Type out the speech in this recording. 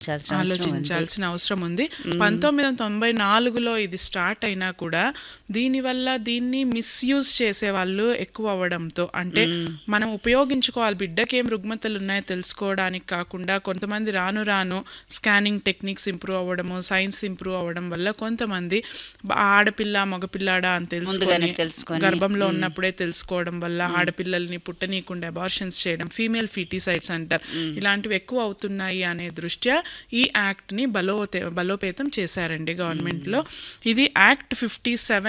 ఆలోచించాల్సిన అవసరం ఉంది. ఆలోచించాల్సిన అవసరం ఉంది పంతొమ్మిది వందల తొంభై నాలుగులో ఇది స్టార్ట్ అయినా కూడా దీనివల్ల దీన్ని మిస్యూజ్ చేసే వాళ్ళు ఎక్కువ అవ్వడంతో అంటే మనం ఉపయోగించుకోవాలి బిడ్డకి ఏం రుగ్మతలు ఉన్నాయో తెలుసుకోవడానికి కాకుండా కొంతమంది రాను రాను స్కానింగ్ టెక్నిక్స్ ఇంప్రూవ్ అవ్వడము సైన్స్ ఇంప్రూవ్ అవ్వడం వల్ల కొంతమంది బ- ఆడపిల్ల మగపిల్లాడా అని ముందుగానే తెలుసుకొని తెలుసుకొని, గర్భంలో ఉన్నప్పుడే తెలుసుకోవడం వల్ల ఆడపిల్లల్ని పుట్టనీయకుండా అబార్షన్స్ చేయడం ఫీమేల్ ఫీటిసైడ్స్ అంటారు ఇలాంటివి ఎక్కువ అవుతున్నాయి అనే దృష్ట్యా ఈ యాక్ట్ ని బలోపే బలోపేతం చేశారండి గవర్నమెంట్ లో ఇది యాక్ట్ ఫిఫ్టీ సెవెన్